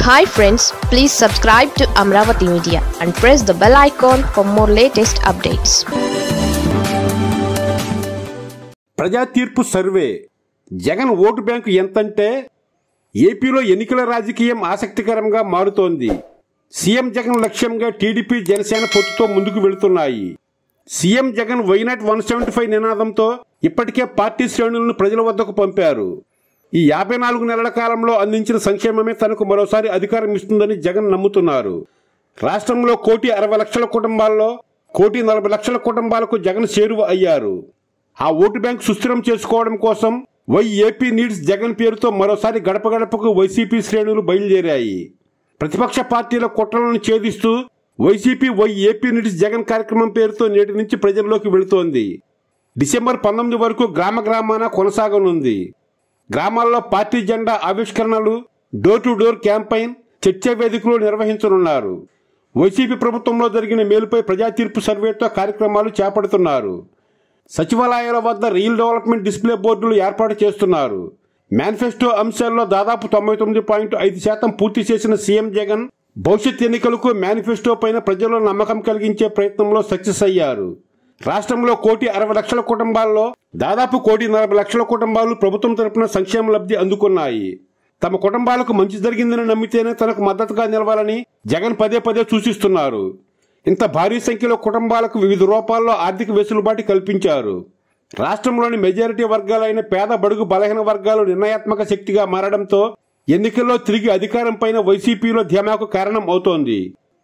hi friends please subscribe to Amaravati media and press the bell icon for more latest updates ప్రజా తీర్పు survey Jagan vote bank ఎంతంటే ఏపీలో ఎన్నికల రాజకీయం ఆసక్తికరంగా మారుతోంది సీఎం జగన్ లక్ష్యంగా టీడీపీ జనసేన పొత్తుతో ముందుకు వెళుతున్నాయి CM Jagan why not one seventy five నినాదంతో ఇప్పటికే పార్టీ శ్రేణులను ప్రజల వద్దకు పంపారు ఈ యాభై నాలుగు నెలల కాలంలో అందించిన సంక్షేమమే తనకు మరోసారి అధికారం ఇస్తుందని జగన్ నమ్ముతున్నారు రాష్ట్రంలో కోటి అరవై లక్షల కుటుంబాల్లో కోటి నలభై లక్షల కుటుంబాలకు జగన్ చేరువ అయ్యారు ఆ ఓటు బ్యాంక్ సుస్థిరం చేసుకోవడం కోసం వై ఏపీ నీడ్స్ జగన్ పేరుతో మరోసారి గడప గడపకు వైసీపీ శ్రేణులు బయలుదేరాయి ప్రతిపక్ష పార్టీల కుట్రలను ఛేదిస్తూ YCP why AP needs Jagan కార్యక్రమం పేరుతో నేటి నుంచి ప్రజల్లోకి వెళుతోంది డిసెంబర్ పంతొమ్మిది వరకు గ్రామ గ్రామాన కొనసాగనుంది గ్రామాల్లో పార్టీ జెండా ఆవిష్కరణలు డోర్ టు డోర్ క్యాంపెయిన్ చర్చా వేదికలు నిర్వహించనున్నారు వైసీపీ ప్రభుత్వంలో జరిగిన మేలుపై ప్రజా తీర్పు సర్వేతో కార్యక్రమాలు చేపడుతున్నారు సచివాలయాల వద్ద రియల్ డెవలప్మెంట్ డిస్ప్లే బోర్డులు ఏర్పాటు చేస్తున్నారు మేనిఫెస్టో అంశాల్లో దాదాపు తొంభై తొమ్మిది పాయింట్ ఐదు శాతం పూర్తి చేసిన సీఎం జగన్ భవిష్యత్ ఎన్నికలకు మేనిఫెస్టో పైన ప్రజల్లో నమ్మకం కలిగించే ప్రయత్నంలో సక్సెస్ అయ్యారు రాష్ట్రంలో కోటి అరవై లక్షల కుటుంబాల్లో దాదాపు కోటి నలభై లక్షల కుటుంబాలు ప్రభుత్వం తరపున సంక్షేమ లబ్ధి అందుకున్నాయి తమ కుటుంబాలకు మంచి జరిగిందని నమ్మితేనే తనకు మద్దతుగా నిలవాలని జగన్ పదే పదే సూచిస్తున్నారు ఇంత భారీ సంఖ్యలో కుటుంబాలకు వివిధ రూపాల్లో ఆర్థిక వెసులుబాటు కల్పించారు రాష్ట్రంలోని మెజారిటీ వర్గాలైన పేద బడుగు బలహీన వర్గాలు నిర్ణయాత్మక శక్తిగా మారడంతో ఎన్నికల్లో తిరిగి అధికారం పైన వైసీపీలో ధీమాకు కారణం అవుతోంది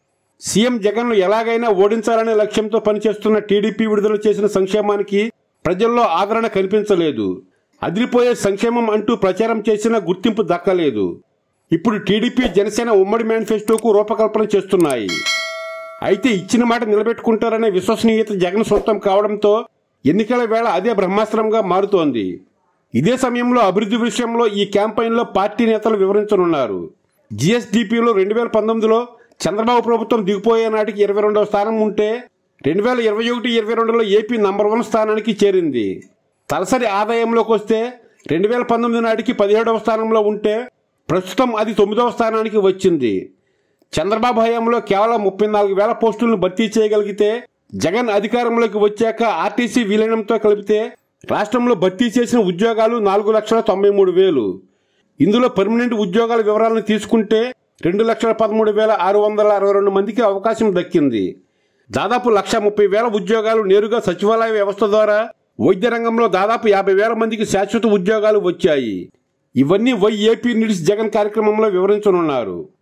సీఎం జగన్ను ఎలాగైనా ఓడించాలనే లక్ష్యంతో పనిచేస్తున్న టీడీపీ విడుదల చేసిన సంక్షేమానికి ప్రజల్లో ఆదరణ కనిపించలేదు అదిరిపోయే సంక్షేమం అంటూ ప్రచారం చేసినా గుర్తింపు దక్కలేదు ఇప్పుడు టీడీపీ జనసేన ఉమ్మడి మేనిఫెస్టోకు రూపకల్పన చేస్తున్నాయి అయితే ఇచ్చిన మాట నిలబెట్టుకుంటారనే విశ్వసనీయత జగన్ సొంతం కావడంతో ఎన్నికల వేళ అదే బ్రహ్మాస్త్రంగా మారుతోంది ఇదే సమయంలో అభివృద్ధి విషయంలో ఈ క్యాంపెయిన్లో పార్టీ నేతలు వివరించనున్నారు జిఎస్డిపిలో రెండు వేల పంతొమ్మిదిలో చంద్రబాబు ప్రభుత్వం దిగిపోయే నాటికి ఇరవై రెండవ స్థానం ఉంటే రెండు వేల ఇరవై ఒకటి ఇరవై రెండులో ఏపీ నంబర్ వన్ స్థానానికి చేరింది తలసరి ఆదాయంలోకి వస్తే రెండు వేల పంతొమ్మిది నాటికి పదిహేడవ స్థానంలో ఉంటే ప్రస్తుతం అది తొమ్మిదవ స్థానానికి వచ్చింది చంద్రబాబు హయాంలో కేవలం ముప్పై నాలుగు వేల పోస్టులను భర్తీ చేయగలిగితే జగన్ అధికారంలోకి వచ్చాక ఆర్టీసీ విలీనంతో కలిపితే రాష్ట్రంలో భర్తీ చేసిన ఉద్యోగాలు నాలుగు లక్షల తొంభై మూడు వేలు ఇందులో పర్మనెంట్ ఉద్యోగాల వివరాలను తీసుకుంటే రెండు లక్షల పదమూడు వేల ఆరు వందల అరవై రెండు మందికి అవకాశం దక్కింది దాదాపు లక్ష ముప్పై వేల ఉద్యోగాలు నేరుగా సచివాలయ వ్యవస్థ ద్వారా వైద్య రంగంలో దాదాపు యాభై వేల మందికి శాశ్వత ఉద్యోగాలు వచ్చాయి ఇవన్నీ వై ఏపీ నీడ్స్ జగన్ కార్యక్రమంలో వివరించనున్నారు